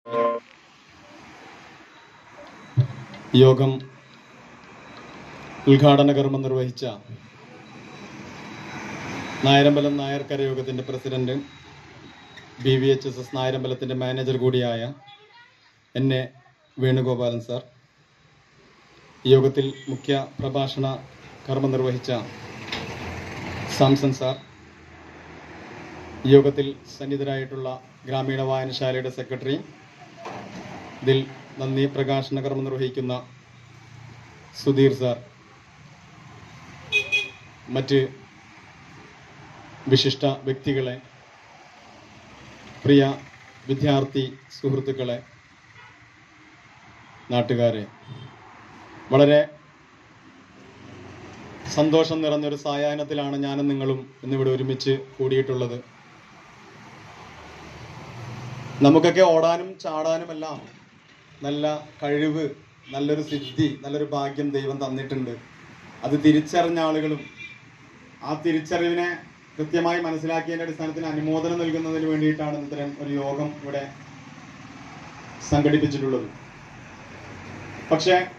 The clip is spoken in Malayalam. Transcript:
യോഗം ഉദ്ഘാടന കർമ്മം നിർവഹിച്ച നായരമ്പലം നായർക്കര യോഗത്തിന്റെ president B V H S S നായരമ്പലത്തിന്റെ മാനേജർ കൂടിയായ എൻ എ വേണുഗോപാലൻ സാർ യോഗത്തിൽ മുഖ്യ പ്രഭാഷണ കർമ്മം നിർവഹിച്ച സാംസൺ സാർ യോഗത്തിൽ സന്നിധരായിട്ടുള്ള ഗ്രാമീണ വായനശാലയുടെ സെക്രട്ടറി ഇതിൽ നന്ദി പ്രകാശന കർമ്മം നിർവഹിക്കുന്ന സുധീർ സാർ മറ്റ് വിശിഷ്ട വ്യക്തികളെ പ്രിയ വിദ്യാർത്ഥി സുഹൃത്തുക്കളെ നാട്ടുകാരെ വളരെ സന്തോഷം നിറഞ്ഞൊരു സായാഹ്നത്തിലാണ് ഞാനും നിങ്ങളും ഇന്നിവിടെ ഒരുമിച്ച് കൂടിയിട്ടുള്ളത് നമുക്കൊക്കെ ഓടാനും ചാടാനും എല്ലാം നല്ല കഴിവ് നല്ലൊരു സിദ്ധി നല്ലൊരു ഭാഗ്യം ദൈവം തന്നിട്ടുണ്ട് അത് തിരിച്ചറിഞ്ഞ ആളുകളും ആ തിരിച്ചറിവിനെ കൃത്യമായി മനസ്സിലാക്കിയതിന്റെ അടിസ്ഥാനത്തിൽ അനുമോദനം നൽകുന്നതിന് വേണ്ടിയിട്ടാണ് ഇത്തരം ഒരു യോഗം ഇവിടെ സംഘടിപ്പിച്ചിട്ടുള്ളത് പക്ഷേ